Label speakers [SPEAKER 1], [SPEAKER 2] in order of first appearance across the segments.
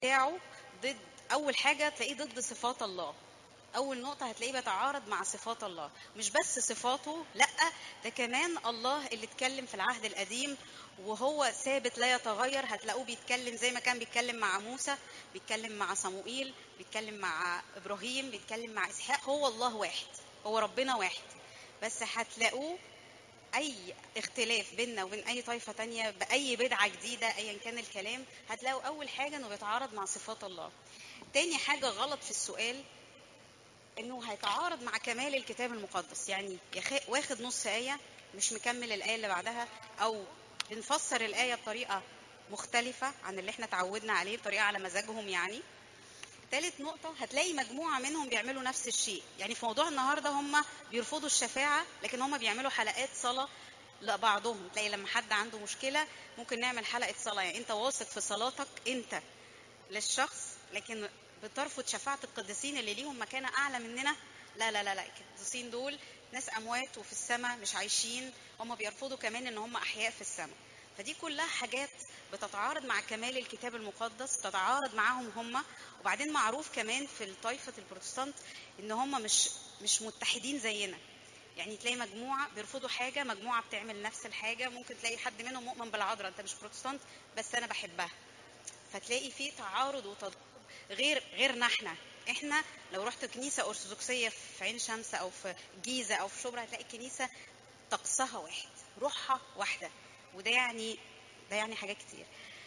[SPEAKER 1] بتاعه ضد اول حاجه تلاقيه ضد صفات الله اول نقطه هتلاقيه بيتعارض مع صفات الله مش بس صفاته لا ده كمان الله اللي اتكلم في العهد القديم وهو ثابت لا يتغير هتلاقوه بيتكلم زي ما كان بيتكلم مع موسى بيتكلم مع صموئيل بيتكلم مع ابراهيم بيتكلم مع اسحاق هو الله واحد هو ربنا واحد بس هتلاقوه اي اختلاف بيننا وبين اي طائفه تانية باي بدعه جديده ايا كان الكلام هتلاقوا اول حاجه انه بيتعارض مع صفات الله تاني حاجه غلط في السؤال انه هيتعارض مع كمال الكتاب المقدس يعني يخ- واخد نص ايه مش مكمل الايه اللي بعدها او بنفسر الايه بطريقه مختلفه عن اللي احنا اتعودنا عليه بطريقه على مزاجهم يعني تالت نقطة هتلاقي مجموعة منهم بيعملوا نفس الشيء يعني في موضوع النهاردة هم بيرفضوا الشفاعة لكن هم بيعملوا حلقات صلاة لبعضهم تلاقي لما حد عنده مشكلة ممكن نعمل حلقة صلاة يعني انت واثق في صلاتك انت للشخص لكن بترفض شفاعة القديسين اللي ليهم مكانة أعلى مننا لا لا لا لا القديسين دول ناس أموات وفي السماء مش عايشين هم بيرفضوا كمان إن هم أحياء في السماء فدي كلها حاجات بتتعارض مع كمال الكتاب المقدس بتتعارض معاهم هم وبعدين معروف كمان في طائفة البروتستانت إن هم مش مش متحدين زينا يعني تلاقي مجموعة بيرفضوا حاجة مجموعة بتعمل نفس الحاجة ممكن تلاقي حد منهم مؤمن بالعذراء أنت مش بروتستانت بس أنا بحبها فتلاقي في تعارض وتضارب غير غيرنا احنا احنا لو رحت كنيسه ارثوذكسيه في عين شمس او في جيزه او في شبرا هتلاقي كنيسه طقسها واحد روحها واحده وده يعني ده يعني حاجات كتير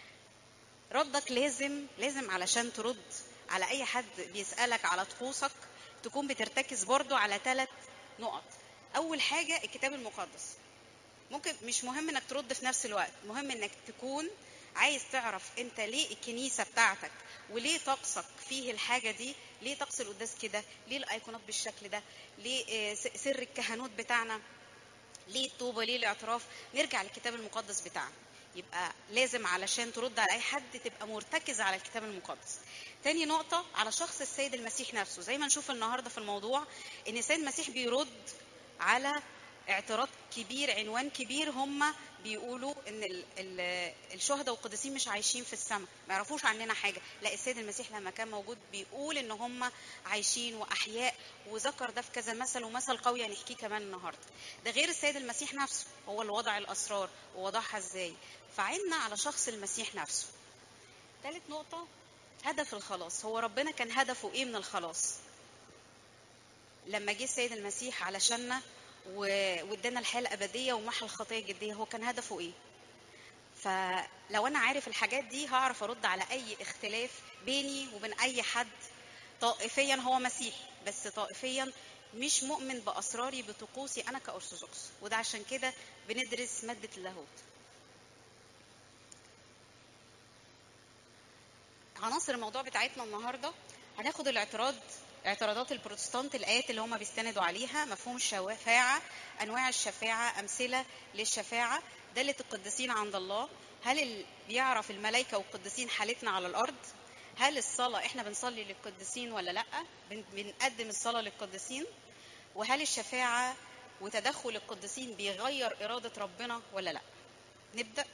[SPEAKER 1] ردك لازم لازم علشان ترد على اي حد بيسالك على طقوسك تكون بترتكز برضو على ثلاث نقط اول حاجه الكتاب المقدس ممكن مش مهم انك ترد في نفس الوقت مهم انك تكون عايز تعرف انت ليه الكنيسه بتاعتك وليه طقسك فيه الحاجه دي ليه طقس القداس كده ليه الايقونات بالشكل ده ليه آه، س- سر الكهنوت بتاعنا ليه التوبه ليه الاعتراف نرجع للكتاب المقدس بتاعنا يبقى لازم علشان ترد على اي حد تبقى مرتكز على الكتاب المقدس تاني نقطة على شخص السيد المسيح نفسه زي ما نشوف النهاردة في الموضوع ان السيد المسيح بيرد على اعتراض كبير عنوان كبير هم بيقولوا ان ال- ال- الشهداء والقديسين مش عايشين في السماء ما يعرفوش عننا حاجه لا السيد المسيح لما كان موجود بيقول ان هم عايشين واحياء وذكر ده في كذا مثل ومثل قوي هنحكيه كمان النهارده ده غير السيد المسيح نفسه هو اللي وضع الاسرار ووضعها ازاي فعنا على شخص المسيح نفسه ثالث نقطه هدف الخلاص هو ربنا كان هدفه ايه من الخلاص لما جه السيد المسيح علشاننا و- وادانا الحياه الابديه ومحى الخطيه الجديه هو كان هدفه ايه فلو انا عارف الحاجات دي هعرف ارد على اي اختلاف بيني وبين اي حد طائفيا هو مسيحي بس طائفيا مش مؤمن باسراري بطقوسي انا كارثوذكس وده عشان كده بندرس ماده اللاهوت عناصر الموضوع بتاعتنا النهارده هناخد الاعتراض اعتراضات البروتستانت الايات اللي هم بيستندوا عليها مفهوم الشفاعه انواع الشفاعه امثله للشفاعه داله القديسين عند الله هل ال... بيعرف الملائكه والقديسين حالتنا على الارض هل الصلاه احنا بنصلي للقديسين ولا لا بن... بنقدم الصلاه للقديسين وهل الشفاعه وتدخل القديسين بيغير اراده ربنا ولا لا نبدا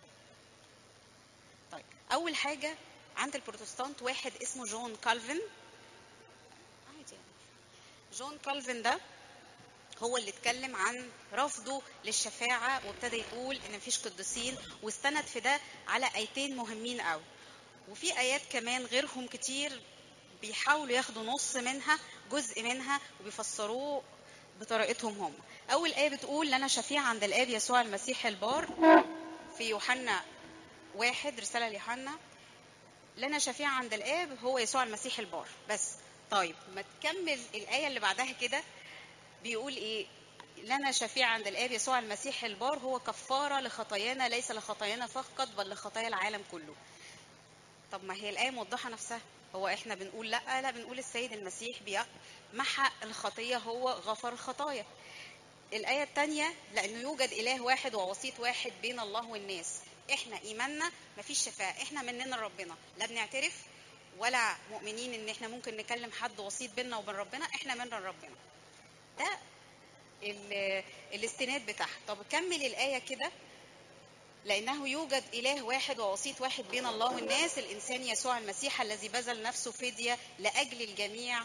[SPEAKER 1] طيب اول حاجه عند البروتستانت واحد اسمه جون كالفن عادي يعني. جون كالفن ده هو اللي اتكلم عن رفضه للشفاعة وابتدى يقول ان مفيش قديسين واستند في ده على ايتين مهمين قوي وفي ايات كمان غيرهم كتير بيحاولوا ياخدوا نص منها جزء منها وبيفسروه بطريقتهم هم اول ايه بتقول لنا شفيع عند الاب يسوع المسيح البار في يوحنا واحد رسالة ليوحنا لنا شفيع عند الآب هو يسوع المسيح البار بس طيب ما تكمل الآية اللي بعدها كده بيقول إيه لنا شفيع عند الآب يسوع المسيح البار هو كفارة لخطايانا ليس لخطايانا فقط بل لخطايا العالم كله طب ما هي الآية موضحة نفسها هو احنا بنقول لا لا بنقول السيد المسيح بي محى الخطية هو غفر الخطايا الآية الثانية لأنه يوجد إله واحد ووسيط واحد بين الله والناس احنا ايماننا مفيش شفاعة احنا مننا ربنا لا بنعترف ولا مؤمنين ان احنا ممكن نكلم حد وسيط بيننا وبين ربنا احنا من ربنا ده ال- الاستناد بتاعها طب كمل الآية كده لأنه يوجد إله واحد ووسيط واحد بين الله والناس الإنسان يسوع المسيح الذي بذل نفسه فدية لأجل الجميع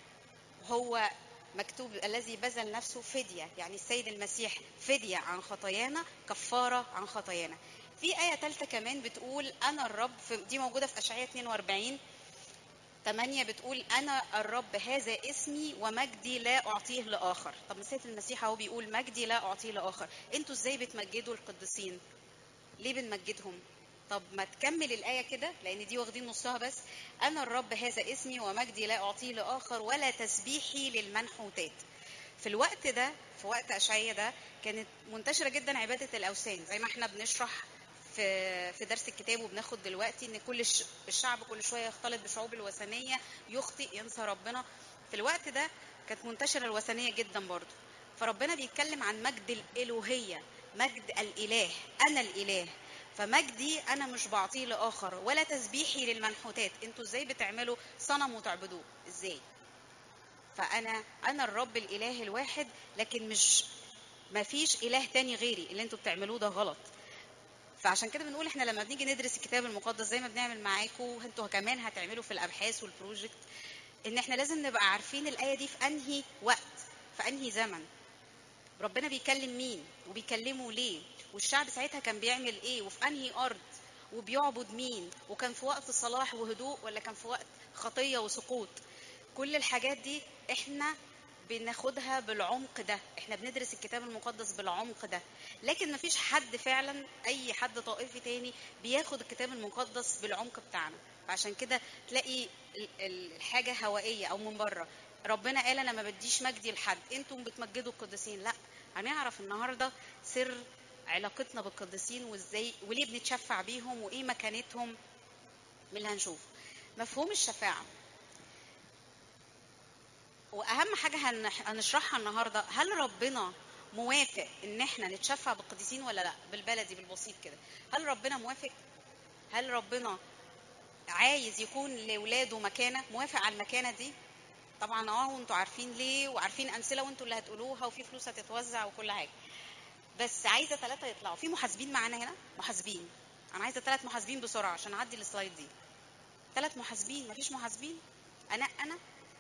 [SPEAKER 1] هو مكتوب الذي بذل نفسه فدية يعني السيد المسيح فدية عن خطايانا كفارة عن خطايانا في آية ثالثة كمان بتقول أنا الرب في دي موجودة في أشعياء 42 8 بتقول أنا الرب هذا اسمي ومجدي لا أعطيه لآخر طب السيد المسيح هو بيقول مجدي لا أعطيه لآخر أنتوا إزاي بتمجدوا القديسين ليه بنمجدهم طب ما تكمل الآية كده لأن دي واخدين نصها بس أنا الرب هذا اسمي ومجدي لا أعطيه لآخر ولا تسبيحي للمنحوتات في الوقت ده في وقت أشعية ده كانت منتشرة جدا عبادة الأوثان زي ما احنا بنشرح في في درس الكتاب وبناخد دلوقتي ان كل الشعب كل شويه يختلط بشعوب الوثنيه يخطئ ينسى ربنا في الوقت ده كانت منتشره الوثنيه جدا برضه فربنا بيتكلم عن مجد الالوهيه مجد الاله انا الاله فمجدي انا مش بعطيه لاخر ولا تسبيحي للمنحوتات انتوا ازاي بتعملوا صنم وتعبدوه ازاي فانا انا الرب الاله الواحد لكن مش ما فيش اله تاني غيري اللي انتوا بتعملوه ده غلط فعشان كده بنقول احنا لما بنيجي ندرس الكتاب المقدس زي ما بنعمل معاكم انتوا كمان هتعملوا في الابحاث والبروجكت ان احنا لازم نبقى عارفين الايه دي في انهي وقت في انهي زمن ربنا بيكلم مين وبيكلمه ليه والشعب ساعتها كان بيعمل ايه وفي انهي ارض وبيعبد مين وكان في وقت صلاح وهدوء ولا كان في وقت خطيه وسقوط كل الحاجات دي احنا بناخدها بالعمق ده احنا بندرس الكتاب المقدس بالعمق ده لكن مفيش حد فعلا اي حد طائفي تاني بياخد الكتاب المقدس بالعمق بتاعنا فعشان كده تلاقي الحاجه هوائيه او من بره ربنا قال انا ما بديش مجدي لحد انتم بتمجدوا القديسين لا هنعرف النهارده سر علاقتنا بالقديسين وازاي وليه بنتشفع بيهم وايه مكانتهم من اللي هنشوفه مفهوم الشفاعه واهم حاجه هنشرحها النهارده هل ربنا موافق ان احنا نتشفع بالقديسين ولا لا بالبلدي بالبسيط كده هل ربنا موافق هل ربنا عايز يكون لاولاده مكانه موافق على المكانه دي طبعا اه وانتوا عارفين ليه وعارفين امثله وانتوا اللي هتقولوها وفي فلوس هتتوزع وكل حاجه بس عايزه ثلاثه يطلعوا في محاسبين معانا هنا محاسبين انا عايزه ثلاث محاسبين بسرعه عشان اعدي السلايد دي ثلاث محاسبين مفيش محاسبين انا انا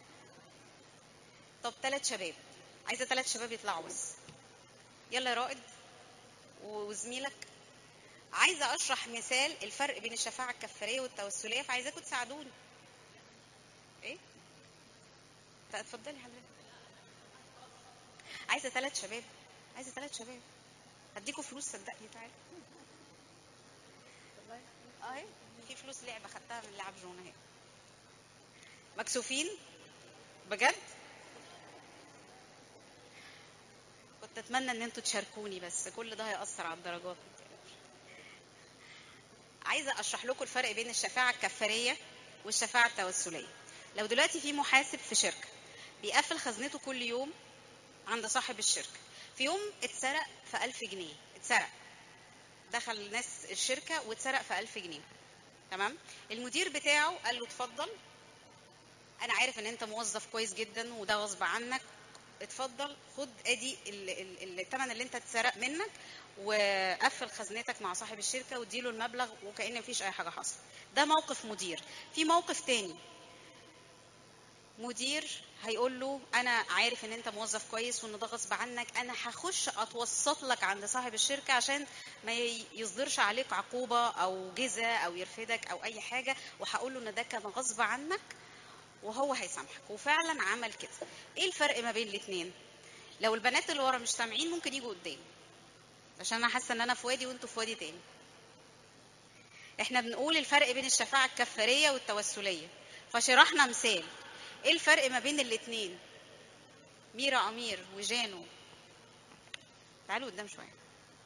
[SPEAKER 1] طب ثلاث شباب عايزه ثلاث شباب يطلعوا بس يلا يا رائد وزميلك عايزه اشرح مثال الفرق بين الشفاعه الكفاريه والتوسليه فعايزاكم تساعدوني ايه اتفضلي حضرتك عايزه ثلاث شباب عايزه ثلاث شباب هديكوا فلوس صدقني تعالى اهي في فلوس لعبه خدتها من لعب جون اهي مكسوفين بجد كنت اتمنى ان انتوا تشاركوني بس كل ده هيأثر على الدرجات عايزه اشرح لكم الفرق بين الشفاعه الكفاريه والشفاعه التوسليه لو دلوقتي في محاسب في شركه بيقفل خزنته كل يوم عند صاحب الشركه في يوم اتسرق في ألف جنيه اتسرق دخل ناس الشركة واتسرق في ألف جنيه تمام المدير بتاعه قال له اتفضل أنا عارف إن أنت موظف كويس جدا وده غصب عنك اتفضل خد ادي الثمن اللي انت اتسرق منك وقفل خزنتك مع صاحب الشركه واديله المبلغ وكأن مفيش اي حاجه حصلت ده موقف مدير في موقف تاني مدير هيقول له انا عارف ان انت موظف كويس وان ده غصب عنك انا هخش اتوسط لك عند صاحب الشركه عشان ما يصدرش عليك عقوبه او جزا او يرفدك او اي حاجه وهقول له ان ده كان غصب عنك وهو هيسامحك وفعلا عمل كده ايه الفرق ما بين الاثنين لو البنات اللي ورا مش سامعين ممكن يجوا قدام عشان انا حاسه ان انا في وادي وانتوا في وادي تاني احنا بنقول الفرق بين الشفاعه الكفاريه والتوسليه فشرحنا مثال ايه الفرق ما بين الاثنين ميرا امير وجانو تعالوا قدام شويه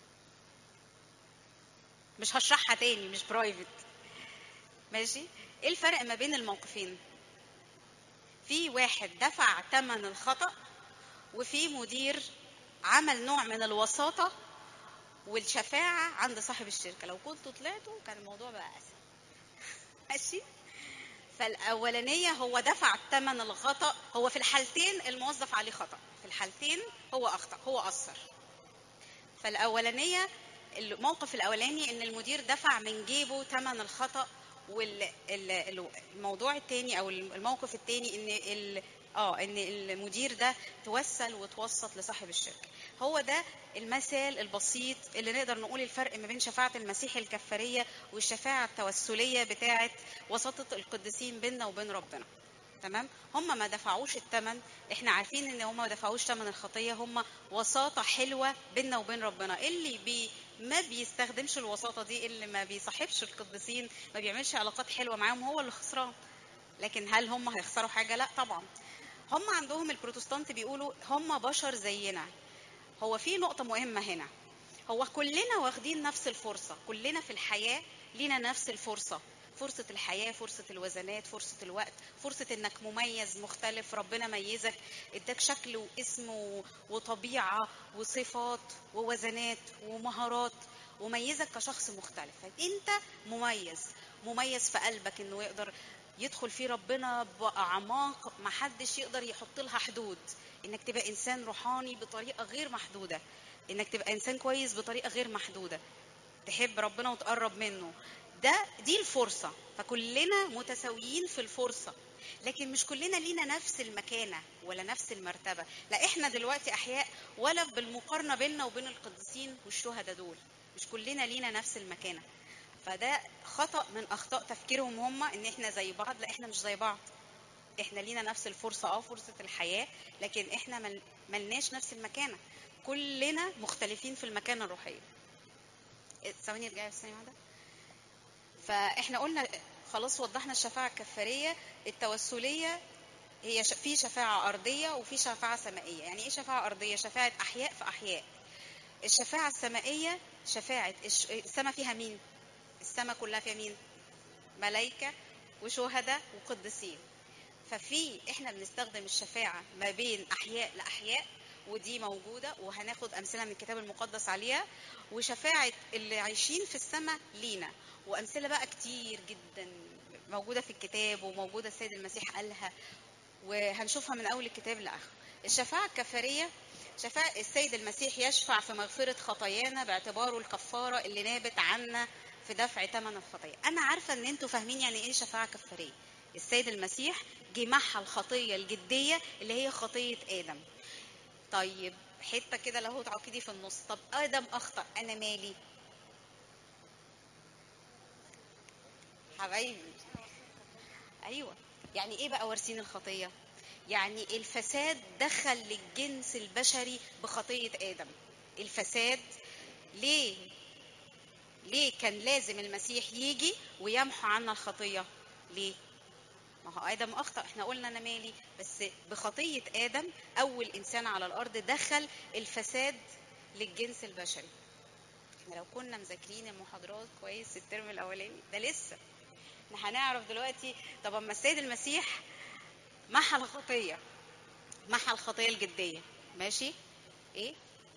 [SPEAKER 1] مش هشرحها تاني مش برايفت ماشي ايه الفرق ما بين الموقفين في واحد دفع ثمن الخطا وفي مدير عمل نوع من الوساطه والشفاعه عند صاحب الشركه لو كنتوا طلعتوا كان الموضوع بقى اسهل ماشي فالاولانيه هو دفع ثمن الخطا هو في الحالتين الموظف عليه خطا في الحالتين هو اخطا هو قصر فالاولانيه الموقف الاولاني ان المدير دفع من جيبه ثمن الخطا والموضوع الثاني او الموقف الثاني ان ال- اه ان المدير ده توسل وتوسط لصاحب الشركه هو ده المثال البسيط اللي نقدر نقول الفرق ما بين شفاعه المسيح الكفاريه والشفاعه التوسليه بتاعه وساطه القديسين بيننا وبين ربنا تمام هم ما دفعوش الثمن احنا عارفين ان هم ما دفعوش ثمن الخطيه هم وساطه حلوه بيننا وبين ربنا اللي بي ما بيستخدمش الوساطه دي اللي ما بيصاحبش القديسين ما بيعملش علاقات حلوه معاهم هو اللي خسران لكن هل هم هيخسروا حاجه لا طبعا هم عندهم البروتستانت بيقولوا هم بشر زينا هو في نقطه مهمه هنا هو كلنا واخدين نفس الفرصه كلنا في الحياه لينا نفس الفرصه فرصة الحياة فرصة الوزنات فرصة الوقت فرصة انك مميز مختلف ربنا ميزك اداك شكل واسم و- وطبيعة وصفات ووزنات ومهارات وميزك كشخص مختلف انت مميز مميز في قلبك انه يقدر يدخل فيه ربنا بأعماق محدش يقدر يحط لها حدود انك تبقى انسان روحاني بطريقة غير محدودة انك تبقى انسان كويس بطريقة غير محدودة تحب ربنا وتقرب منه ده دي الفرصة فكلنا متساويين في الفرصة لكن مش كلنا لينا نفس المكانة ولا نفس المرتبة لا احنا دلوقتي احياء ولا بالمقارنة بيننا وبين القديسين والشهداء دول مش كلنا لينا نفس المكانة فده خطأ من اخطاء تفكيرهم هم ان احنا زي بعض لا احنا مش زي بعض احنا لينا نفس الفرصة اه فرصة الحياة لكن احنا مل- ملناش نفس المكانة كلنا مختلفين في المكانة الروحية ثواني ارجعي بس ثانية واحدة فاحنا قلنا خلاص وضحنا الشفاعة الكفارية التوسلية هي ش- في شفاعة أرضية وفي شفاعة سمائية يعني إيه شفاعة أرضية؟ شفاعة أحياء في أحياء الشفاعة السمائية شفاعة الش- السماء فيها مين؟ السماء كلها فيها مين؟ ملائكة وشهداء وقديسين ففي احنا بنستخدم الشفاعة ما بين أحياء لأحياء ودي موجودة وهناخد أمثلة من الكتاب المقدس عليها وشفاعة اللي عايشين في السماء لينا وأمثلة بقى كتير جدا موجودة في الكتاب وموجودة السيد المسيح قالها وهنشوفها من أول الكتاب لآخره الشفاعة الكفارية شفاعة السيد المسيح يشفع في مغفرة خطايانا باعتباره الكفارة اللي نابت عنا في دفع ثمن الخطية أنا عارفة إن أنتوا فاهمين يعني إيه شفاعة كفارية السيد المسيح جه محى الخطية الجدية اللي هي خطية آدم طيب حته كده له تعقيدي في النص طب ادم اخطا انا مالي حبايبي ايوه يعني ايه بقى وارثين الخطيه يعني الفساد دخل للجنس البشري بخطيه ادم الفساد ليه ليه كان لازم المسيح يجي ويمحو عنا الخطيه ليه ما هو ادم اخطا احنا قلنا انا مالي بس بخطيه ادم اول انسان على الارض دخل الفساد للجنس البشري احنا لو كنا مذاكرين المحاضرات كويس الترم الاولاني ده لسه احنا هنعرف دلوقتي طب اما السيد المسيح محى الخطيه محى الخطيه الجديه ماشي ايه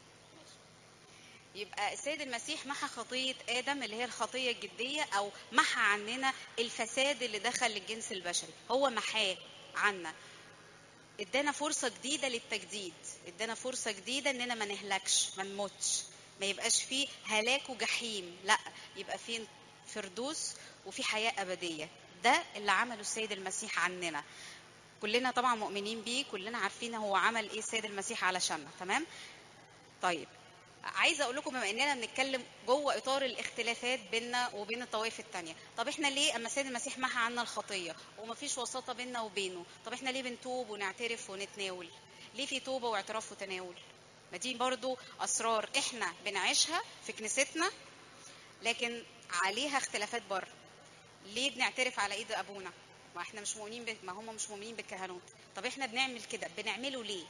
[SPEAKER 1] يبقى السيد المسيح محى خطية آدم اللي هي الخطية الجدية أو محى عننا الفساد اللي دخل للجنس البشري هو محاه عنا ادانا فرصة جديدة للتجديد ادانا فرصة جديدة اننا ما نهلكش ما نموتش ما يبقاش فيه هلاك وجحيم لا يبقى فيه فردوس وفي حياة أبدية ده اللي عمله السيد المسيح عننا كلنا طبعا مؤمنين بيه كلنا عارفين هو عمل ايه السيد المسيح علشاننا تمام طيب عايزه اقول لكم بما اننا بنتكلم جوه اطار الاختلافات بيننا وبين الطوائف التانية طب احنا ليه اما السيد المسيح محى عنا الخطيه ومفيش وساطه بيننا وبينه طب احنا ليه بنتوب ونعترف ونتناول ليه في توبه واعتراف وتناول ما دي برضو اسرار احنا بنعيشها في كنيستنا لكن عليها اختلافات بره ليه بنعترف على ايد ابونا ما احنا مش مؤمنين ب... ما هم مش مؤمنين بالكهنوت طب احنا بنعمل كده بنعمله ليه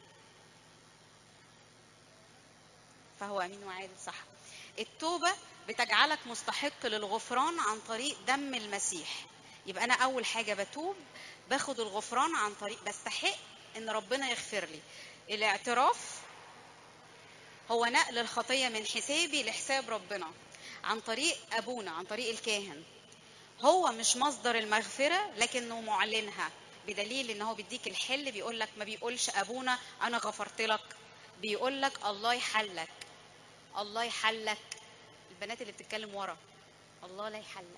[SPEAKER 1] فهو امين وعادل صح التوبه بتجعلك مستحق للغفران عن طريق دم المسيح يبقى انا اول حاجه بتوب باخد الغفران عن طريق بستحق ان ربنا يغفر لي الاعتراف هو نقل الخطيه من حسابي لحساب ربنا عن طريق ابونا عن طريق الكاهن هو مش مصدر المغفره لكنه معلنها بدليل ان هو بيديك الحل بيقول لك ما بيقولش ابونا انا غفرت لك بيقول لك الله يحلك الله يحلك البنات اللي بتتكلم ورا الله لا يحلق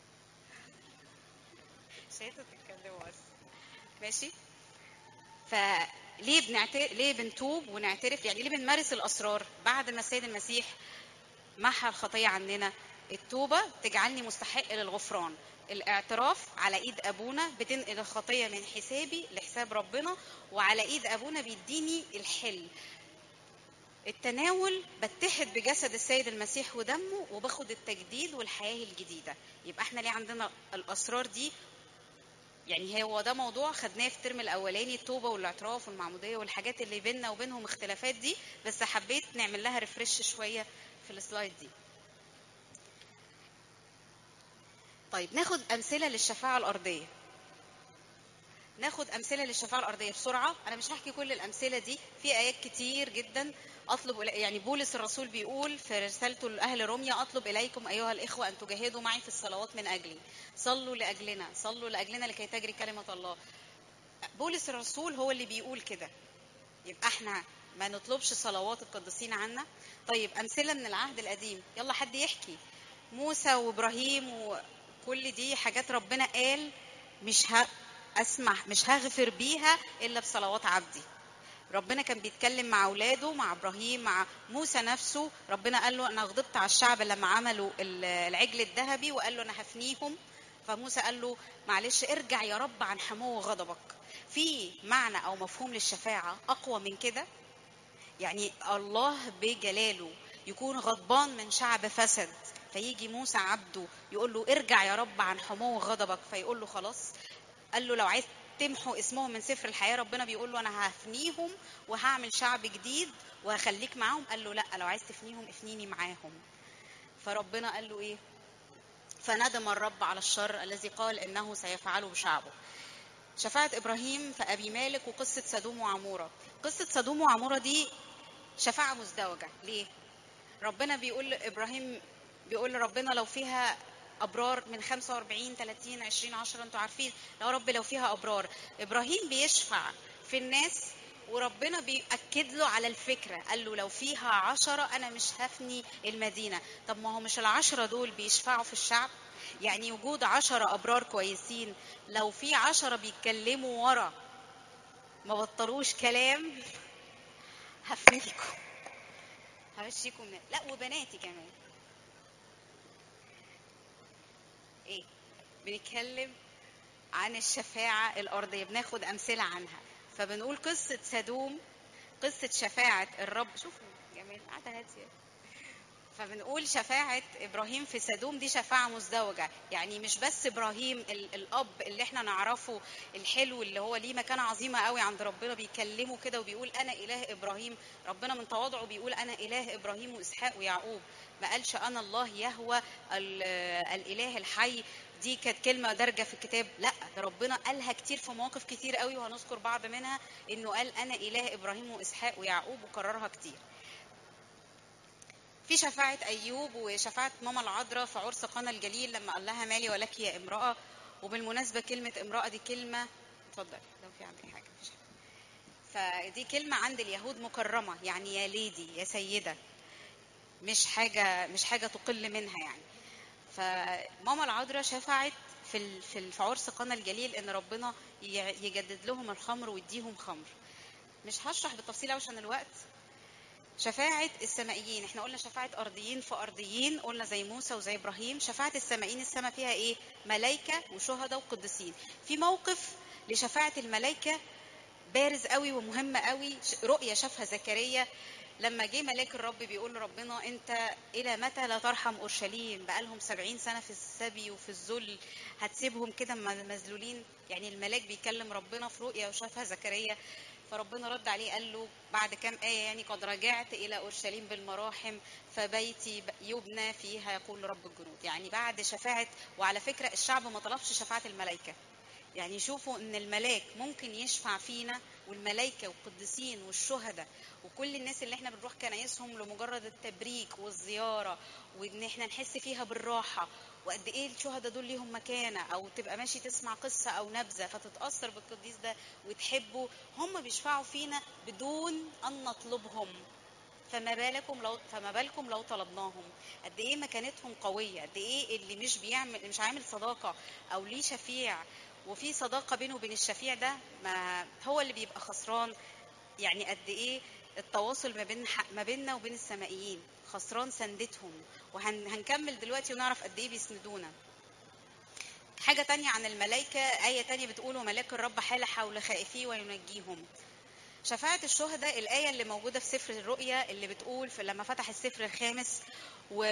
[SPEAKER 1] شايفه بتتكلم بس ماشي فليه بنعترف ليه بنتوب ونعترف يعني ليه بنمارس الاسرار بعد ما السيد المسيح محى الخطيه عننا التوبه تجعلني مستحق للغفران الاعتراف على ايد ابونا بتنقل الخطيه من حسابي لحساب ربنا وعلى ايد ابونا بيديني الحل التناول بتحد بجسد السيد المسيح ودمه وباخد التجديد والحياه الجديده يبقى احنا ليه عندنا الاسرار دي يعني هو ده موضوع خدناه في الترم الاولاني التوبه والاعتراف والمعموديه والحاجات اللي بيننا وبينهم اختلافات دي بس حبيت نعمل لها ريفرش شويه في السلايد دي طيب ناخد امثله للشفاعه الارضيه ناخد امثله للشفاعه الارضيه بسرعه انا مش هحكي كل الامثله دي في ايات كتير جدا اطلب يعني بولس الرسول بيقول في رسالته لاهل روميا اطلب اليكم ايها الاخوه ان تجاهدوا معي في الصلوات من اجلي صلوا لاجلنا صلوا لاجلنا لكي تجري كلمه الله بولس الرسول هو اللي بيقول كده يبقى احنا ما نطلبش صلوات القديسين عنا طيب امثله من العهد القديم يلا حد يحكي موسى وابراهيم وكل دي حاجات ربنا قال مش ه... اسمح مش هغفر بيها الا بصلوات عبدي ربنا كان بيتكلم مع اولاده مع ابراهيم مع موسى نفسه ربنا قال له انا غضبت على الشعب لما عملوا العجل الذهبي وقال له انا هفنيهم فموسى قال له معلش ارجع يا رب عن حمو غضبك في معنى او مفهوم للشفاعه اقوى من كده يعني الله بجلاله يكون غضبان من شعب فسد فيجي موسى عبده يقول له ارجع يا رب عن حمو غضبك فيقول له خلاص قال له لو عايز تمحوا اسمهم من سفر الحياه ربنا بيقول له انا هفنيهم وهعمل شعب جديد وهخليك معاهم قال له لا لو عايز تفنيهم افنيني معاهم فربنا قال له ايه فندم الرب على الشر الذي قال انه سيفعله بشعبه شفاعة إبراهيم في أبي مالك وقصة سدوم وعمورة قصة سدوم وعمورة دي شفاعة مزدوجة ليه؟ ربنا بيقول لإبراهيم بيقول لربنا لو فيها ابرار من 45 30 20 10 انتوا عارفين يا رب لو فيها ابرار ابراهيم بيشفع في الناس وربنا بيأكد له على الفكرة قال له لو فيها عشرة أنا مش هفني المدينة طب ما هو مش العشرة دول بيشفعوا في الشعب يعني وجود عشرة أبرار كويسين لو في عشرة بيتكلموا ورا ما بطلوش كلام هفنيكم همشيكم لا وبناتي كمان ايه بنتكلم عن الشفاعة الأرضية بناخد أمثلة عنها فبنقول قصة سدوم قصة شفاعة الرب شوفوا جميل قاعدة هادية فبنقول شفاعة إبراهيم في سدوم دي شفاعة مزدوجة يعني مش بس إبراهيم الأب اللي احنا نعرفه الحلو اللي هو ليه مكانة عظيمة قوي عند ربنا بيكلمه كده وبيقول أنا إله إبراهيم ربنا من تواضعه بيقول أنا إله إبراهيم وإسحاق ويعقوب ما قالش أنا الله يهوى الإله الحي دي كانت كلمة دارجة في الكتاب لا ده ربنا قالها كتير في مواقف كتير قوي وهنذكر بعض منها إنه قال أنا إله إبراهيم وإسحاق ويعقوب وكررها كتير في شفاعة أيوب وشفاعة ماما العذراء في عرس قنا الجليل لما قال لها مالي ولك يا امرأة وبالمناسبة كلمة امرأة دي كلمة اتفضل لو في عندك حاجة مفيش حاجة فدي كلمة عند اليهود مكرمة يعني يا ليدي يا سيدة مش حاجة مش حاجة تقل منها يعني فماما العذراء شفعت في في في عرس قنا الجليل ان ربنا يجدد لهم الخمر ويديهم خمر مش هشرح بالتفصيل عشان الوقت شفاعة السمائيين احنا قلنا شفاعة أرضيين في أرضيين قلنا زي موسى وزي إبراهيم شفاعة السمائيين السماء فيها إيه ملائكة وشهداء وقديسين في موقف لشفاعة الملائكة بارز قوي ومهم قوي رؤية شافها زكريا لما جه ملاك الرب بيقول لربنا انت الى متى لا ترحم اورشليم بقالهم سبعين سنه في السبي وفي الذل هتسيبهم كده مذلولين يعني الملاك بيكلم ربنا في رؤيا وشافها زكريا فربنا رد عليه قال له بعد كام آية يعني قد رجعت إلى أورشليم بالمراحم فبيتي يبنى فيها يقول رب الجنود يعني بعد شفاعة وعلى فكرة الشعب ما طلبش شفاعة الملائكة يعني شوفوا ان الملاك ممكن يشفع فينا والملائكة والقديسين والشهداء وكل الناس اللي احنا بنروح كنايسهم لمجرد التبريك والزيارة وان احنا نحس فيها بالراحة وقد ايه الشهداء دول ليهم مكانه او تبقى ماشي تسمع قصه او نبذه فتتاثر بالقديس ده وتحبه هم بيشفعوا فينا بدون ان نطلبهم فما بالكم لو فما بالكم لو طلبناهم قد ايه مكانتهم قويه قد ايه اللي مش بيعمل مش عامل صداقه او ليه شفيع وفي صداقه بينه وبين الشفيع ده ما هو اللي بيبقى خسران يعني قد ايه التواصل ما بين ما بيننا وبين السمائيين خسران سندتهم وهنكمل دلوقتي ونعرف قد ايه بيسندونا حاجة تانية عن الملائكة آية تانية بتقول وملاك الرب حال حول خائفيه وينجيهم شفاعة الشهداء الآية اللي موجودة في سفر الرؤيا اللي بتقول في لما فتح السفر الخامس و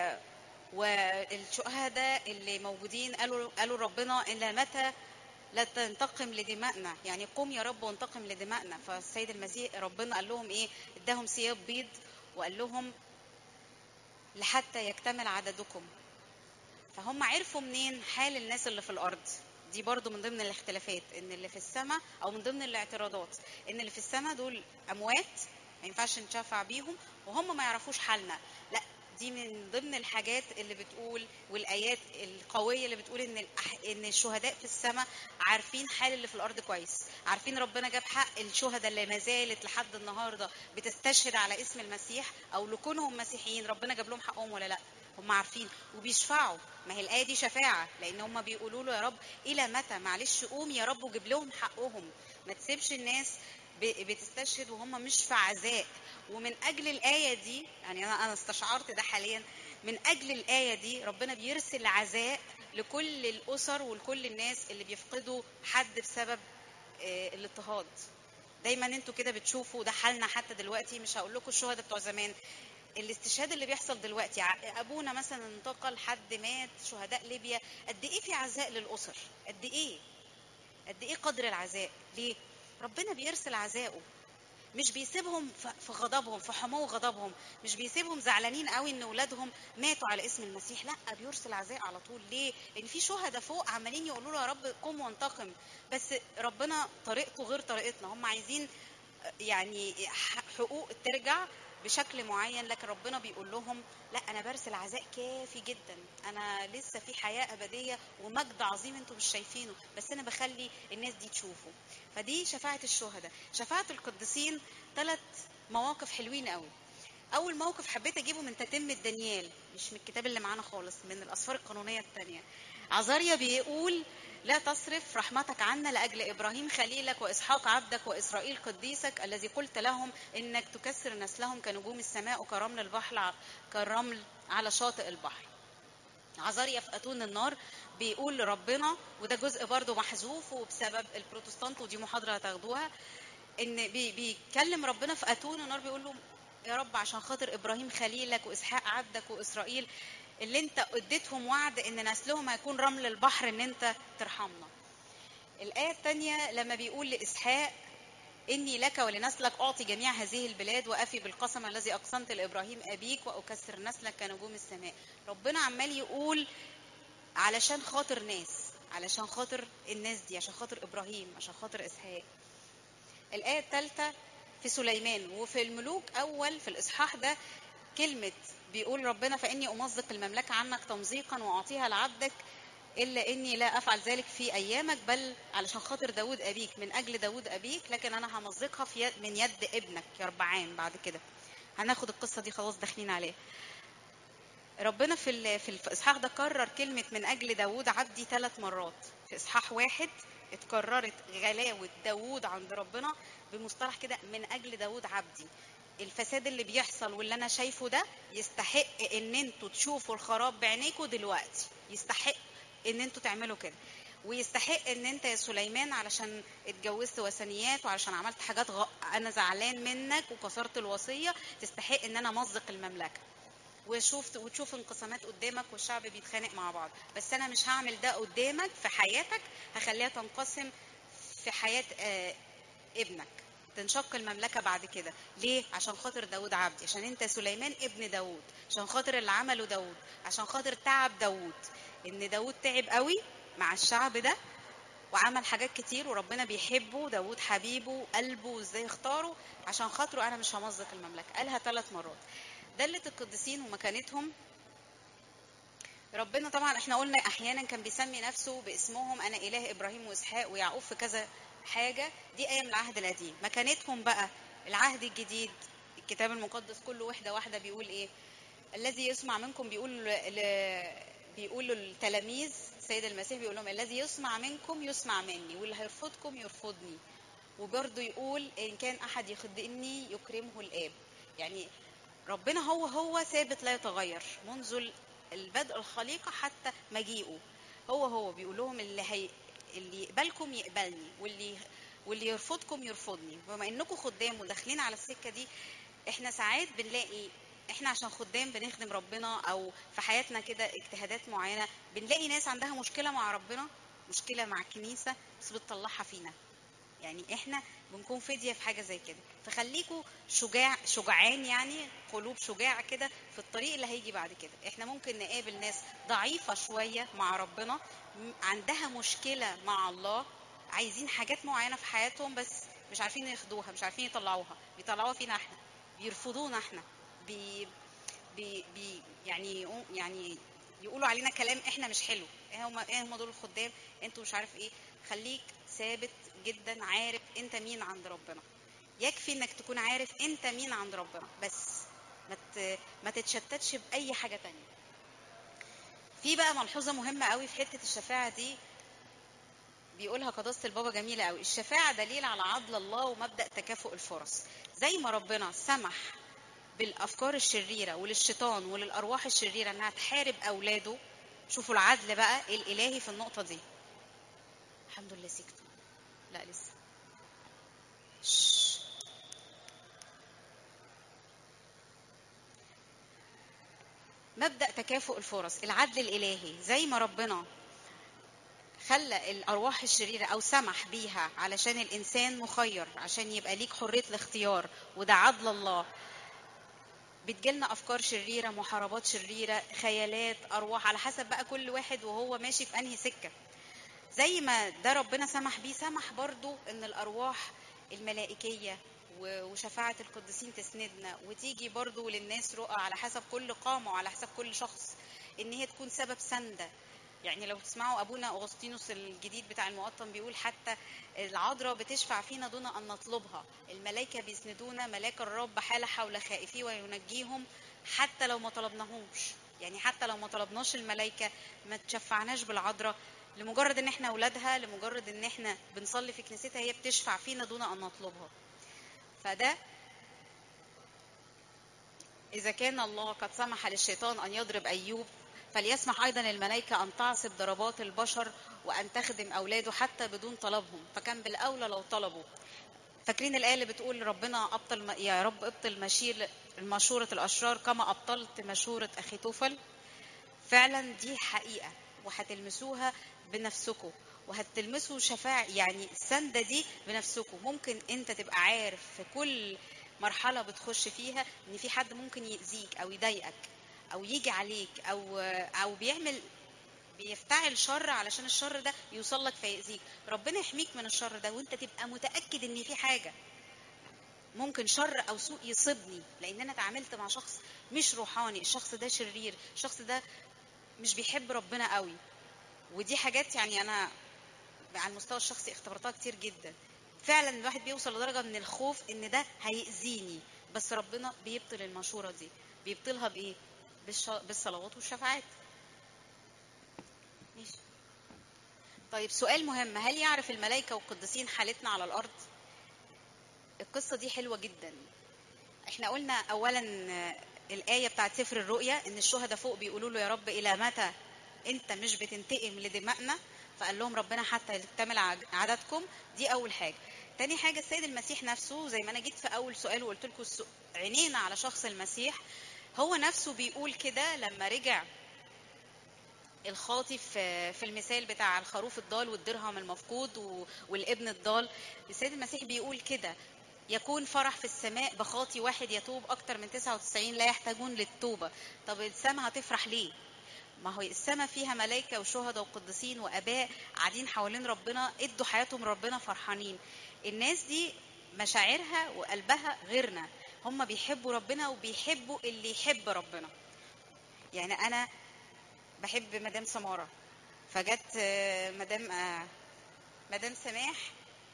[SPEAKER 1] والشهداء اللي موجودين قالوا قالوا ربنا إلى متى لا تنتقم لدمائنا يعني قم يا رب وانتقم لدمائنا فالسيد المسيح ربنا قال لهم ايه اداهم ثياب بيض وقال لهم لحتى يكتمل عددكم فهم عرفوا منين حال الناس اللي في الارض دي برضو من ضمن الاختلافات ان اللي في السماء او من ضمن الاعتراضات ان اللي في السماء دول اموات ما ينفعش نشفع بيهم وهم ما يعرفوش حالنا لا دي من ضمن الحاجات اللي بتقول والايات القويه اللي بتقول ان ان الشهداء في السماء عارفين حال اللي في الارض كويس عارفين ربنا جاب حق الشهداء اللي ما زالت لحد النهارده بتستشهد على اسم المسيح او لكونهم مسيحيين ربنا جاب لهم حقهم ولا لا هم عارفين وبيشفعوا ما هي الايه دي شفاعه لان هم بيقولوا له يا رب الى متى معلش قوم يا رب وجيب لهم حقهم ما تسيبش الناس بتستشهد وهم مش في عزاء ومن اجل الايه دي يعني انا انا استشعرت ده حاليا من اجل الايه دي ربنا بيرسل عزاء لكل الاسر ولكل الناس اللي بيفقدوا حد بسبب الاضطهاد دايما انتوا كده بتشوفوا ده حالنا حتى دلوقتي مش هقول لكم الشهداء بتوع زمان الاستشهاد اللي بيحصل دلوقتي ابونا مثلا انتقل حد مات شهداء ليبيا قد ايه في عزاء للاسر قد ايه قد ايه قدر العزاء ليه ربنا بيرسل عزائه مش بيسيبهم في غضبهم في حمو غضبهم مش بيسيبهم زعلانين قوي ان اولادهم ماتوا على اسم المسيح لا بيرسل عزاء على طول ليه لان في شهداء فوق عمالين يقولوا له يا رب قم وانتقم بس ربنا طريقته غير طريقتنا هم عايزين يعني حقوق ترجع بشكل معين لكن ربنا بيقول لهم لا انا برسل عزاء كافي جدا انا لسه في حياه ابديه ومجد عظيم انتم مش شايفينه بس انا بخلي الناس دي تشوفه فدي شفاعه الشهداء شفاعه القديسين ثلاث مواقف حلوين قوي اول موقف حبيت اجيبه من تتمه دانيال مش من الكتاب اللي معانا خالص من الاسفار القانونيه الثانيه عزاريا بيقول لا تصرف رحمتك عنا لاجل ابراهيم خليلك واسحاق عبدك واسرائيل قديسك الذي قلت لهم انك تكسر نسلهم كنجوم السماء وكرمل البحر كالرمل على شاطئ البحر عزاريا في اتون النار بيقول لربنا وده جزء برضه محذوف وبسبب البروتستانت ودي محاضره هتاخدوها ان بي بيتكلم ربنا في اتون النار بيقول له يا رب عشان خاطر ابراهيم خليلك واسحاق عبدك واسرائيل اللي انت اديتهم وعد ان نسلهم هيكون رمل البحر ان انت ترحمنا الآية الثانية لما بيقول لإسحاق إني لك ولنسلك أعطي جميع هذه البلاد وأفي بالقسم الذي أقسمت لإبراهيم أبيك وأكسر نسلك كنجوم السماء ربنا عمال يقول علشان خاطر ناس علشان خاطر الناس دي عشان خاطر إبراهيم عشان خاطر إسحاق الآية الثالثة في سليمان وفي الملوك أول في الإصحاح ده كلمة بيقول ربنا فإني أمزق المملكة عنك تمزيقا وأعطيها لعبدك إلا إني لا أفعل ذلك في أيامك بل علشان خاطر داود أبيك من أجل داود أبيك لكن أنا همزقها في يد من يد ابنك يربعان بعد كده هناخد القصة دي خلاص داخلين عليها ربنا في في الاصحاح ده كرر كلمه من اجل داوود عبدي ثلاث مرات في اصحاح واحد اتكررت غلاوه داوود عند ربنا بمصطلح كده من اجل داوود عبدي الفساد اللي بيحصل واللي انا شايفه ده يستحق ان انتوا تشوفوا الخراب بعينيكوا دلوقتي يستحق ان انتوا تعملوا كده ويستحق ان انت يا سليمان علشان اتجوزت وثنيات وعلشان عملت حاجات غ... انا زعلان منك وكسرت الوصيه تستحق ان انا امزق المملكه وشوف وتشوف انقسامات قدامك والشعب بيتخانق مع بعض بس انا مش هعمل ده قدامك في حياتك هخليها تنقسم في حياه آه ابنك تنشق المملكة بعد كده ليه؟ عشان خاطر داود عبدي عشان انت سليمان ابن داود عشان خاطر اللي عمله داود عشان خاطر تعب داود ان داود تعب قوي مع الشعب ده وعمل حاجات كتير وربنا بيحبه داود حبيبه قلبه وازاي اختاره عشان خاطره انا مش همزق المملكة قالها ثلاث مرات دلة القديسين ومكانتهم ربنا طبعا احنا قلنا احيانا كان بيسمي نفسه باسمهم انا اله ابراهيم واسحاق ويعقوب في كذا حاجه دي ايه من العهد القديم مكانتهم بقى العهد الجديد الكتاب المقدس كله واحده واحده بيقول ايه الذي يسمع منكم بيقول ل... بيقول للتلاميذ سيد المسيح بيقول لهم الذي يسمع منكم يسمع مني واللي هيرفضكم يرفضني وبرضه يقول ان كان احد يخدئني يكرمه الاب يعني ربنا هو هو ثابت لا يتغير منذ البدء الخليقه حتى مجيئه هو هو بيقول لهم اللي هي اللي يقبلكم يقبلني واللي واللي يرفضكم يرفضني بما انكم خدام وداخلين على السكه دي احنا ساعات بنلاقي احنا عشان خدام بنخدم ربنا او في حياتنا كده اجتهادات معينه بنلاقي ناس عندها مشكله مع ربنا مشكله مع الكنيسه بس بتطلعها فينا يعني احنا بنكون فديه في حاجه زي كده فخليكوا شجاع شجعان يعني قلوب شجاعه كده في الطريق اللي هيجي بعد كده احنا ممكن نقابل ناس ضعيفه شويه مع ربنا عندها مشكله مع الله عايزين حاجات معينه في حياتهم بس مش عارفين ياخدوها مش عارفين يطلعوها بيطلعوها فينا احنا بيرفضونا احنا بي بي بي يعني يعني يقولوا علينا كلام احنا مش حلو ايه هم ايه هم دول الخدام انتوا مش عارف ايه خليك ثابت جدا عارف انت مين عند ربنا يكفي انك تكون عارف انت مين عند ربنا بس ما ما تتشتتش باي حاجه تانية في بقى ملحوظه مهمه قوي في حته الشفاعه دي بيقولها قداسه البابا جميله قوي الشفاعه دليل على عدل الله ومبدا تكافؤ الفرص زي ما ربنا سمح بالافكار الشريره وللشيطان وللارواح الشريره انها تحارب اولاده شوفوا العدل بقى الالهي في النقطه دي الحمد لله سكتوا لا لسه شش. مبدا تكافؤ الفرص العدل الالهي زي ما ربنا خلى الارواح الشريره او سمح بيها علشان الانسان مخير عشان يبقى ليك حريه الاختيار وده عدل الله بتجيلنا افكار شريره محاربات شريره خيالات ارواح على حسب بقى كل واحد وهو ماشي في انهي سكه زي ما ده ربنا سمح بيه سمح برضو ان الارواح الملائكيه وشفاعة القديسين تسندنا وتيجي برضو للناس رؤى على حسب كل قامة وعلى حسب كل شخص ان هي تكون سبب سندة يعني لو تسمعوا ابونا اغسطينوس الجديد بتاع المقطم بيقول حتى العذراء بتشفع فينا دون ان نطلبها الملائكه بيسندونا ملاك الرب حال حول خائفيه وينجيهم حتى لو ما طلبناهوش يعني حتى لو ما طلبناش الملائكه ما تشفعناش بالعذراء لمجرد ان احنا اولادها لمجرد ان احنا بنصلي في كنيستها هي بتشفع فينا دون ان نطلبها فده اذا كان الله قد سمح للشيطان ان يضرب ايوب فليسمح ايضا الملائكه ان تعصب ضربات البشر وان تخدم اولاده حتى بدون طلبهم فكان بالاولى لو طلبوا فاكرين الايه اللي بتقول ربنا ابطل يا رب ابطل مشير مشوره الاشرار كما ابطلت مشوره اخي توفل فعلا دي حقيقه وهتلمسوها بنفسكم وهتلمسوا شفاعة يعني السندة دي بنفسكم ممكن انت تبقى عارف في كل مرحلة بتخش فيها ان في حد ممكن يأذيك او يضايقك او يجي عليك او او بيعمل بيفتعل شر علشان الشر ده يوصل لك فيأذيك ربنا يحميك من الشر ده وانت تبقى متأكد ان في حاجة ممكن شر او سوء يصيبني لان انا اتعاملت مع شخص مش روحاني الشخص ده شرير الشخص ده مش بيحب ربنا قوي ودي حاجات يعني انا على المستوى الشخصي اختبرتها كتير جدا فعلا الواحد بيوصل لدرجه من الخوف ان ده هيأذيني بس ربنا بيبطل المشوره دي بيبطلها بايه بالصلوات والشفاعات ماشي طيب سؤال مهم هل يعرف الملائكه والقديسين حالتنا على الارض القصه دي حلوه جدا احنا قلنا اولا الايه بتاعت سفر الرؤيا ان الشهداء فوق بيقولوا له يا رب الى متى انت مش بتنتقم لدمائنا فقال لهم ربنا حتى يكتمل عددكم دي اول حاجه تاني حاجه السيد المسيح نفسه زي ما انا جيت في اول سؤال وقلت لكم عينينا على شخص المسيح هو نفسه بيقول كده لما رجع الخاطي في في المثال بتاع الخروف الضال والدرهم المفقود والابن الضال السيد المسيح بيقول كده يكون فرح في السماء بخاطي واحد يتوب اكتر من 99 لا يحتاجون للتوبه طب السماء هتفرح ليه ما هو السماء فيها ملائكه وشهداء وقديسين واباء قاعدين حوالين ربنا ادوا حياتهم ربنا فرحانين الناس دي مشاعرها وقلبها غيرنا هم بيحبوا ربنا وبيحبوا اللي يحب ربنا يعني انا بحب مدام سماره فجت مدام مدام سماح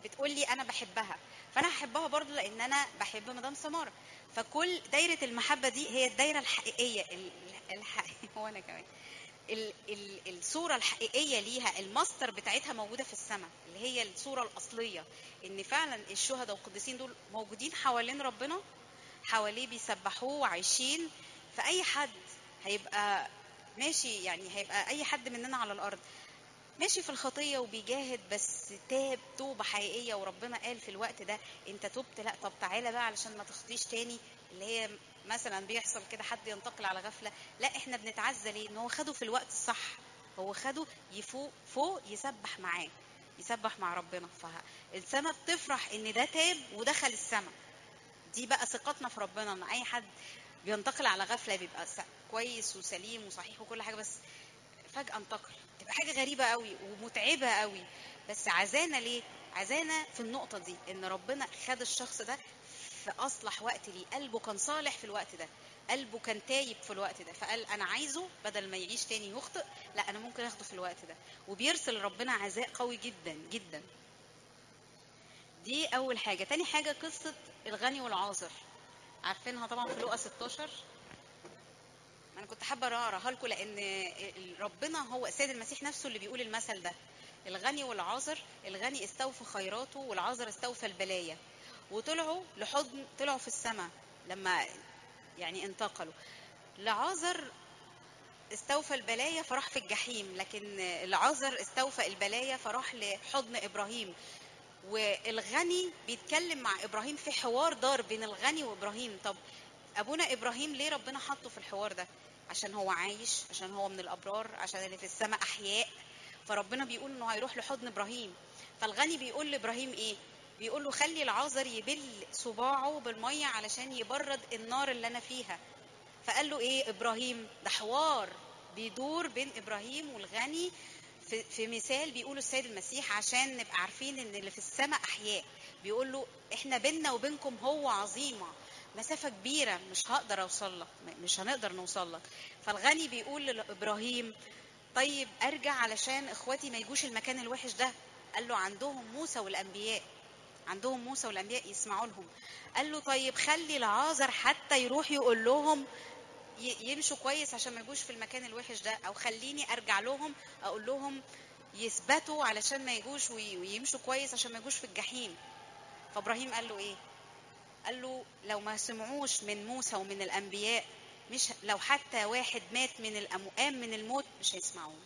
[SPEAKER 1] بتقول لي انا بحبها فانا هحبها برضو لان انا بحب مدام سماره فكل دايره المحبه دي هي الدايره الحقيقيه ال- الحقيقيه وانا كمان ال ال الصوره الحقيقيه ليها الماستر بتاعتها موجوده في السماء اللي هي الصوره الاصليه ان فعلا الشهداء والقديسين دول موجودين حوالين ربنا حواليه بيسبحوه وعايشين فاي حد هيبقى ماشي يعني هيبقى اي حد مننا على الارض ماشي في الخطيه وبيجاهد بس تاب توبه حقيقيه وربنا قال في الوقت ده انت تبت لا طب تعالى بقى علشان ما تخطيش تاني اللي هي مثلا بيحصل كده حد ينتقل على غفله لا احنا بنتعزى ليه ان هو خده في الوقت الصح هو خده يفوق فوق يسبح معاه يسبح مع ربنا فالسما بتفرح ان ده تاب ودخل السما دي بقى ثقتنا في ربنا ان اي حد بينتقل على غفله بيبقى س- كويس وسليم وصحيح وكل حاجه بس فجاه انتقل تبقى حاجه غريبه قوي ومتعبه قوي بس عزانا ليه عزانا في النقطه دي ان ربنا خد الشخص ده في اصلح وقت ليه قلبه كان صالح في الوقت ده قلبه كان تايب في الوقت ده فقال انا عايزه بدل ما يعيش تاني يخطئ لا انا ممكن اخده في الوقت ده وبيرسل ربنا عزاء قوي جدا جدا دي اول حاجه تاني حاجه قصه الغني والعاذر عارفينها طبعا في لقا 16 انا كنت حابه اقراها لكم لان ربنا هو السيد المسيح نفسه اللي بيقول المثل ده الغني والعاذر الغني استوفى خيراته والعاذر استوفى البلايا وطلعوا لحضن طلعوا في السماء لما يعني انتقلوا لعازر استوفى البلايا فراح في الجحيم لكن العازر استوفى البلايا فراح لحضن ابراهيم والغني بيتكلم مع ابراهيم في حوار دار بين الغني وابراهيم طب ابونا ابراهيم ليه ربنا حطه في الحوار ده عشان هو عايش عشان هو من الابرار عشان اللي في السماء احياء فربنا بيقول انه هيروح لحضن ابراهيم فالغني بيقول لابراهيم ايه بيقول له خلي العازر يبل صباعه بالميه علشان يبرد النار اللي انا فيها فقال له ايه ابراهيم ده حوار بيدور بين ابراهيم والغني في, في مثال بيقوله السيد المسيح عشان نبقى عارفين ان اللي في السماء احياء بيقول له احنا بيننا وبينكم هو عظيمه مسافه كبيره مش هقدر اوصل لك مش هنقدر نوصل لك فالغني بيقول لابراهيم طيب ارجع علشان اخواتي ما يجوش المكان الوحش ده قال له عندهم موسى والانبياء عندهم موسى والانبياء يسمعوا لهم قال له طيب خلي العازر حتى يروح يقول لهم يمشوا كويس عشان ما يجوش في المكان الوحش ده او خليني ارجع لهم اقول لهم يثبتوا علشان ما يجوش ويمشوا كويس عشان ما يجوش في الجحيم فابراهيم قال له ايه قال له لو ما سمعوش من موسى ومن الانبياء مش لو حتى واحد مات من الاموام من الموت مش هيسمعوه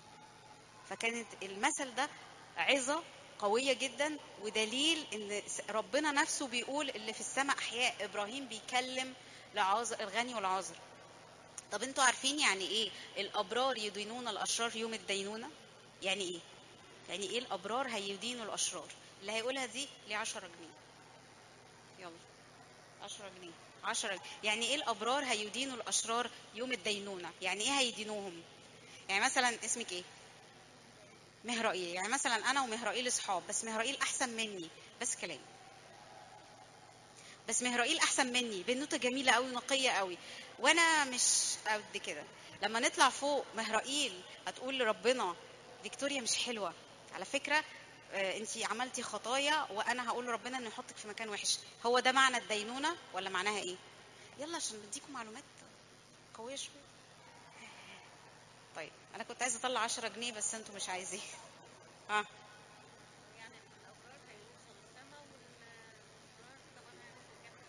[SPEAKER 1] فكانت المثل ده عظه قوية جدا ودليل ان ربنا نفسه بيقول اللي في السماء احياء ابراهيم بيكلم لعازر الغني والعازر طب انتوا عارفين يعني ايه الابرار يدينون الاشرار يوم الدينونة يعني ايه يعني ايه الابرار هيدينوا الاشرار اللي هيقولها دي ليه 10 جنيه يلا 10 جنيه 10 يعني ايه الابرار هيدينوا الاشرار يوم الدينونة يعني ايه هيدينوهم يعني مثلا اسمك ايه مهرائيل يعني مثلا انا ومهرائيل اصحاب بس مهرائيل احسن مني بس كلام بس مهرائيل احسن مني بنوته جميله قوي نقيه قوي وانا مش قد كده لما نطلع فوق مهرائيل هتقول لربنا فيكتوريا مش حلوه على فكره انت عملتي خطايا وانا هقول لربنا انه يحطك في مكان وحش هو ده معنى الدينونه ولا معناها ايه يلا عشان بديكم معلومات قويه شويه طيب انا كنت عايزه اطلع 10 جنيه بس انتوا مش عايزين ها
[SPEAKER 2] يعني الأبرار هيوصلوا السما والأبرار طبعا هيروحوا الجنة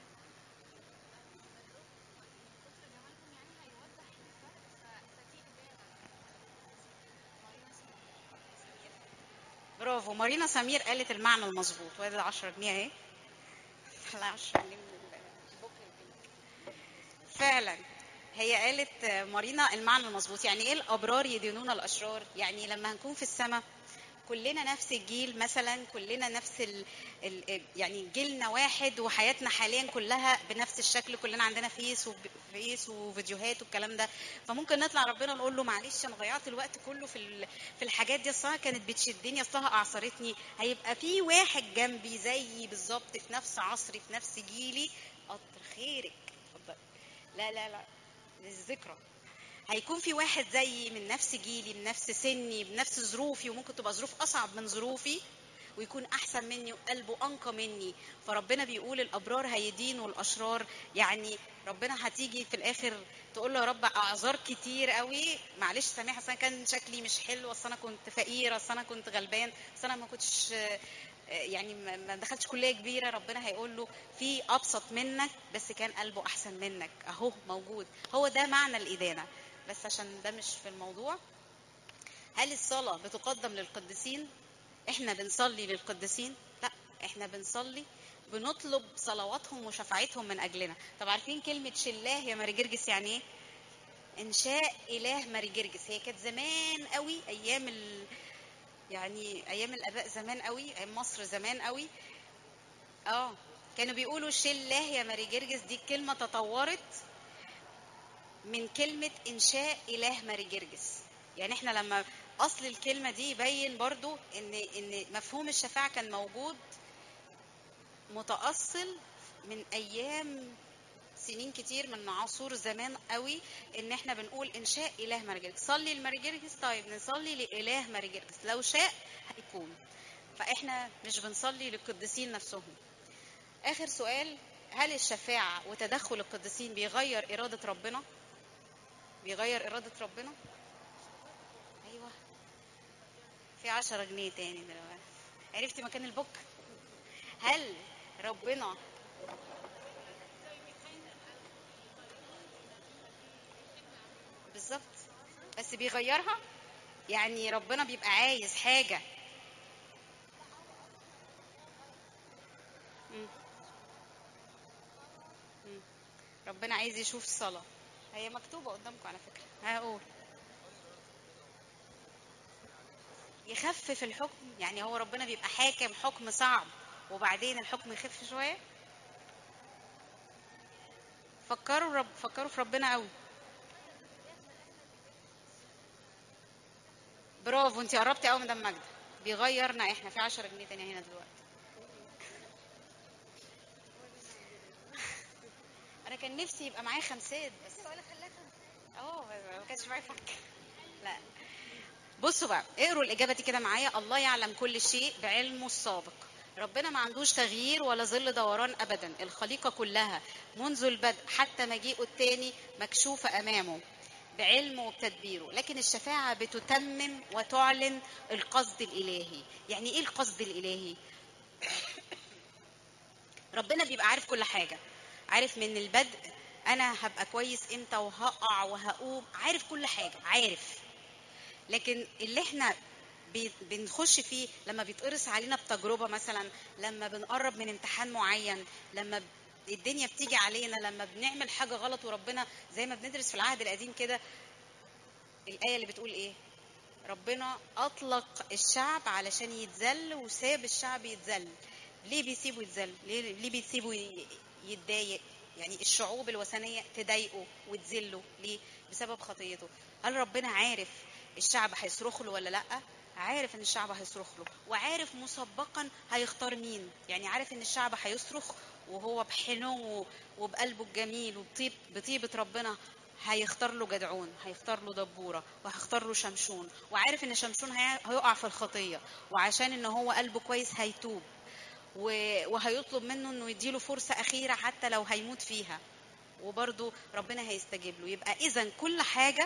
[SPEAKER 2] كتر جمالهم يعني هيوضح الفرق فدي إجابة مارينا سمير
[SPEAKER 1] برافو مارينا سمير قالت المعنى المظبوط وادي 10 جنيه اهي طلع 10 جنيه من البوك البنك. فعلا هي قالت مارينا المعنى المظبوط يعني ايه الابرار يدينون الاشرار يعني لما هنكون في السماء كلنا نفس الجيل مثلا كلنا نفس ال... ال... يعني جيلنا واحد وحياتنا حاليا كلها بنفس الشكل كلنا عندنا فيس وفيس وفيديوهات والكلام ده فممكن نطلع ربنا نقول له معلش انا ضيعت الوقت كله في ال... في الحاجات دي اصلها كانت بتشدني اصلها اعصرتني هيبقى في واحد جنبي زيي بالظبط في نفس عصري في نفس جيلي كتر خيرك اتفضل لا لا لا للذكرى هيكون في واحد زيي من نفس جيلي من نفس سني بنفس ظروفي وممكن تبقى ظروف اصعب من ظروفي ويكون احسن مني وقلبه انقى مني فربنا بيقول الابرار هيدينوا الاشرار يعني ربنا هتيجي في الاخر تقول له يا رب اعذار كتير قوي معلش سامحه اصل انا كان شكلي مش حلو اصل انا كنت فقيره اصل انا كنت غلبان اصل انا ما كنتش آه، يعني ما ما دخلتش كليه كبيره ربنا هيقول له في ابسط منك بس كان قلبه احسن منك اهو موجود هو ده معنى الادانه بس عشان ده مش في الموضوع هل الصلاه بتقدم للقديسين احنا بنصلي للقديسين لا احنا بنصلي بنطلب صلواتهم وشفاعتهم من اجلنا طب عارفين كلمه شلاه يا ماري جرجس يعني ايه انشاء اله ماري جرجس هي كانت زمان قوي ايام ال... يعني ايام الاباء زمان قوي ايام مصر زمان قوي اه كانوا بيقولوا شلاه يا ماري جرجس دي الكلمه تطورت من كلمه انشاء اله ماري جرجس يعني احنا لما اصل الكلمه دي يبين برضو ان ان مفهوم الشفاعه كان موجود متاصل من ايام سنين كتير من عصور زمان قوي ان احنا بنقول انشاء اله مرجرجس صلي لمرجرجس طيب نصلي لاله مرجرجس لو شاء هيكون فاحنا مش بنصلي للقديسين نفسهم اخر سؤال هل الشفاعه وتدخل القديسين بيغير اراده ربنا بيغير اراده ربنا ايوه في عشرة جنيه تاني دلوقتي عرفتي مكان البوك هل ربنا بالظبط بس بيغيرها يعني ربنا بيبقى عايز حاجة مم. مم. ربنا عايز يشوف الصلاة هي مكتوبة قدامكم على فكرة هقول يخفف الحكم يعني هو ربنا بيبقى حاكم حكم صعب وبعدين الحكم يخف شوية فكروا رب فكروا في ربنا قوي برافو انت قربتي قوي مدام ماجده بيغيرنا احنا في 10 جنيه تاني هنا دلوقتي انا كان نفسي يبقى معايا خمسات بس
[SPEAKER 2] ولا خلاها
[SPEAKER 1] اه ما كانش معايا فك لا بصوا بقى اقروا الاجابه دي كده معايا الله يعلم كل شيء بعلمه السابق ربنا ما عندوش تغيير ولا ظل دوران ابدا الخليقه كلها منذ البدء حتى مجيئه التاني مكشوفه امامه بعلمه وبتدبيره لكن الشفاعه بتتمم وتعلن القصد الالهي يعني ايه القصد الالهي ربنا بيبقى عارف كل حاجه عارف من البدء انا هبقى كويس امتى وهقع وهقوم عارف كل حاجه عارف لكن اللي احنا بي- بنخش فيه لما بيتقرص علينا بتجربه مثلا لما بنقرب من امتحان معين لما ب- الدنيا بتيجي علينا لما بنعمل حاجه غلط وربنا زي ما بندرس في العهد القديم كده الايه اللي بتقول ايه ربنا اطلق الشعب علشان يتذل وساب الشعب يتذل ليه بيسيبه يتذل ليه, ليه بيسيبه ي- يتضايق يعني الشعوب الوثنيه تضايقه وتذله ليه بسبب خطيته هل ربنا عارف الشعب هيصرخ له ولا لا عارف ان الشعب هيصرخ له وعارف مسبقا هيختار مين يعني عارف ان الشعب هيصرخ وهو بحنوه وبقلبه الجميل وبطيب بطيبه ربنا هيختار له جدعون هيختار له دبوره وهيختار له شمشون وعارف ان شمشون هي- هيقع في الخطيه وعشان ان هو قلبه كويس هيتوب و- وهيطلب منه انه يديله فرصه اخيره حتى لو هيموت فيها وبرضه ربنا هيستجيب له يبقى اذا كل حاجه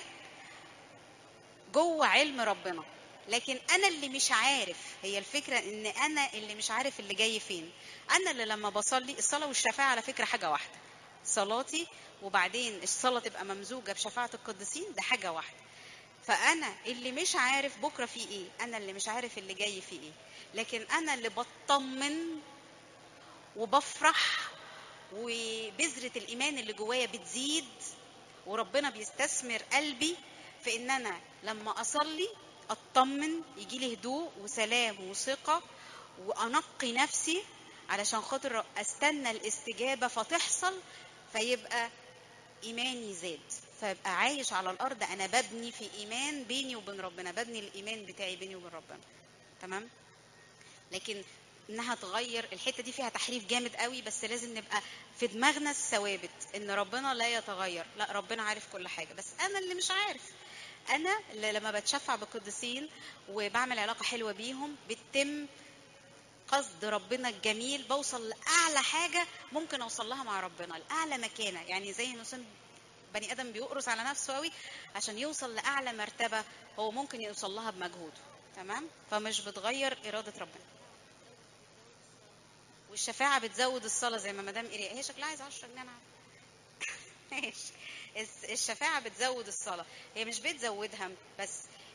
[SPEAKER 1] جوه علم ربنا لكن انا اللي مش عارف هي الفكره ان انا اللي مش عارف اللي جاي فين انا اللي لما بصلي الصلاه والشفاعه على فكره حاجه واحده صلاتي وبعدين الصلاه تبقى ممزوجه بشفاعه القديسين ده حاجه واحده فانا اللي مش عارف بكره في ايه انا اللي مش عارف اللي جاي في ايه لكن انا اللي بطمن وبفرح وبذرة الإيمان اللي جوايا بتزيد وربنا بيستثمر قلبي في إن أنا لما أصلي أطمن يجي لي هدوء وسلام وثقة وأنقي نفسي علشان خاطر أستنى الاستجابة فتحصل فيبقى إيماني زاد فيبقى عايش على الأرض أنا ببني في إيمان بيني وبين ربنا ببني الإيمان بتاعي بيني وبين ربنا تمام لكن انها تغير الحته دي فيها تحريف جامد قوي بس لازم نبقى في دماغنا الثوابت ان ربنا لا يتغير لا ربنا عارف كل حاجه بس انا اللي مش عارف انا اللي لما بتشفع بالقديسين وبعمل علاقه حلوه بيهم بتتم قصد ربنا الجميل بوصل لاعلى حاجه ممكن اوصل لها مع ربنا لاعلى مكانه يعني زي الانسان بني ادم بيقرص على نفسه قوي عشان يوصل لاعلى مرتبه هو ممكن يوصل لها بمجهوده تمام فمش بتغير اراده ربنا والشفاعه بتزود الصلاه زي ما مدام إيريا هي شكلها عايزه 10 جنيه انا عارفة. ماشي الس- الشفاعه بتزود الصلاه هي مش بتزودها بس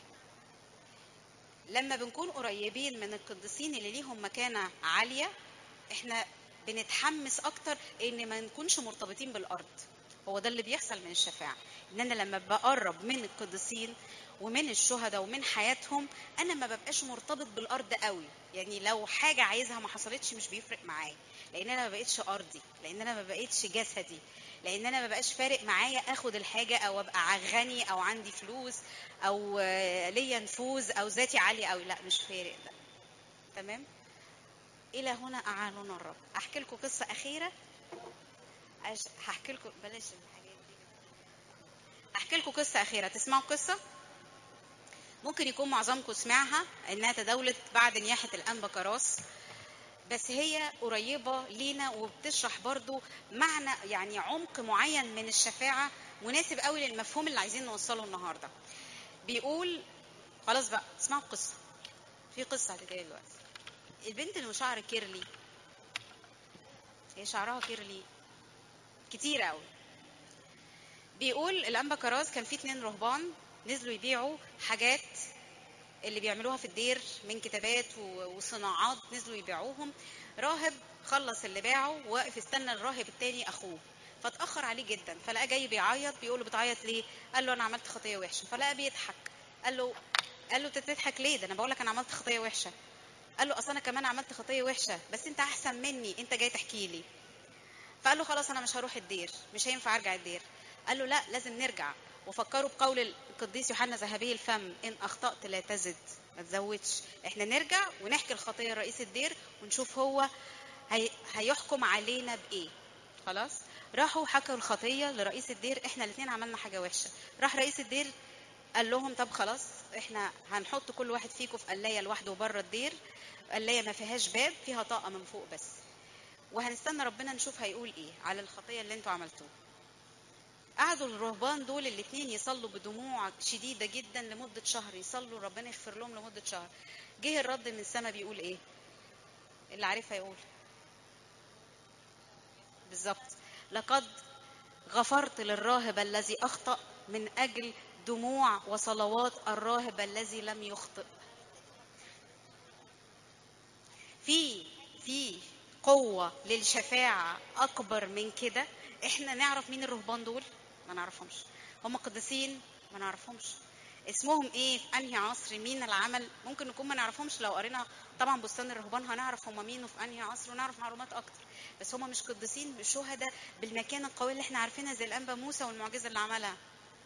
[SPEAKER 1] لما بنكون قريبين من القديسين اللي ليهم مكانه عاليه احنا بنتحمس اكتر ان ما نكونش مرتبطين بالارض هو ده اللي بيحصل من الشفاعه ان انا لما بقرب من القديسين ومن الشهداء ومن حياتهم انا ما ببقاش مرتبط بالارض قوي يعني لو حاجه عايزها ما حصلتش مش بيفرق معايا لان انا ما بقتش ارضي لان انا ما بقتش جسدي لان انا ما بقاش فارق معايا اخد الحاجه او ابقى غني او عندي فلوس او آه، ليا نفوذ او ذاتي عاليه قوي لا مش فارق ده تمام الى هنا اعاننا الرب احكي لكم قصه اخيره أش... هحكي لكم بلاش الحاجات دي احكي لكم قصه اخيره تسمعوا قصه ممكن يكون معظمكم سمعها انها تداولت بعد نياحه الانبا كراس بس هي قريبه لينا وبتشرح برضو معنى يعني عمق معين من الشفاعه مناسب قوي للمفهوم اللي عايزين نوصله النهارده بيقول خلاص بقى اسمعوا القصه في قصه هتجي دلوقتي البنت اللي شعر كيرلي هي شعرها كيرلي كتير قوي بيقول الانبا كراز كان في اتنين رهبان نزلوا يبيعوا حاجات اللي بيعملوها في الدير من كتابات و- وصناعات نزلوا يبيعوهم راهب خلص اللي باعه وواقف استنى الراهب التاني اخوه فاتاخر عليه جدا فلقى جاي بيعيط بيقول له بتعيط ليه قال له انا عملت خطيه وحشه فلقى بيضحك قال له قال له "أنت بتضحك ليه ده انا بقول لك انا عملت خطيه وحشه قال له اصل انا كمان عملت خطيه وحشه بس انت احسن مني انت جاي تحكي لي فقال له خلاص انا مش هروح الدير مش هينفع ارجع الدير قال له لا لازم نرجع وفكروا بقول القديس يوحنا ذهبي الفم ان اخطات لا تزد ما تزودش احنا نرجع ونحكي الخطيه لرئيس الدير ونشوف هو هي... هيحكم علينا بايه خلاص راحوا حكوا الخطيه لرئيس الدير احنا الاثنين عملنا حاجه وحشه راح رئيس الدير قال لهم طب خلاص احنا هنحط كل واحد فيكم في قلايه لوحده بره الدير قلايه ما فيهاش باب فيها طاقه من فوق بس وهنستنى ربنا نشوف هيقول ايه على الخطيه اللي انتوا عملتوها قعدوا الرهبان دول الاثنين يصلوا بدموع شديده جدا لمده شهر يصلوا ربنا يغفر لهم لمده شهر جه الرد من السماء بيقول ايه اللي عارفها يقول بالظبط لقد غفرت للراهب الذي اخطا من اجل دموع وصلوات الراهب الذي لم يخطئ في في قوة للشفاعة أكبر من كده إحنا نعرف مين الرهبان دول ما نعرفهمش هم قديسين ما نعرفهمش اسمهم ايه في انهي عصر مين العمل ممكن نكون ما نعرفهمش لو قرينا طبعا بستان الرهبان هنعرف هم مين وفي انهي عصر ونعرف معلومات اكتر بس هم مش قديسين مش شهداء بالمكانه القويه اللي احنا عارفينها زي الانبا موسى والمعجزه اللي عملها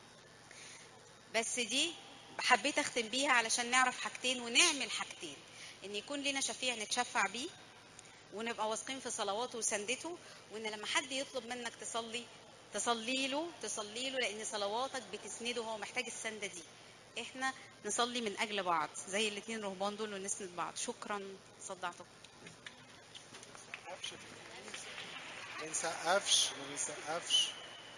[SPEAKER 1] بس دي حبيت اختم بيها علشان نعرف حاجتين ونعمل حاجتين ان يكون لنا شفيع نتشفع بيه ونبقى واثقين في صلواته وسندته وان لما حد يطلب منك تصلي تصلي له تصلي له لان صلواتك بتسنده هو محتاج السنده دي احنا نصلي من اجل بعض زي الاثنين رهبان دول ونسند بعض شكرا صدعتكم
[SPEAKER 3] ما نسقفش ما نسقفش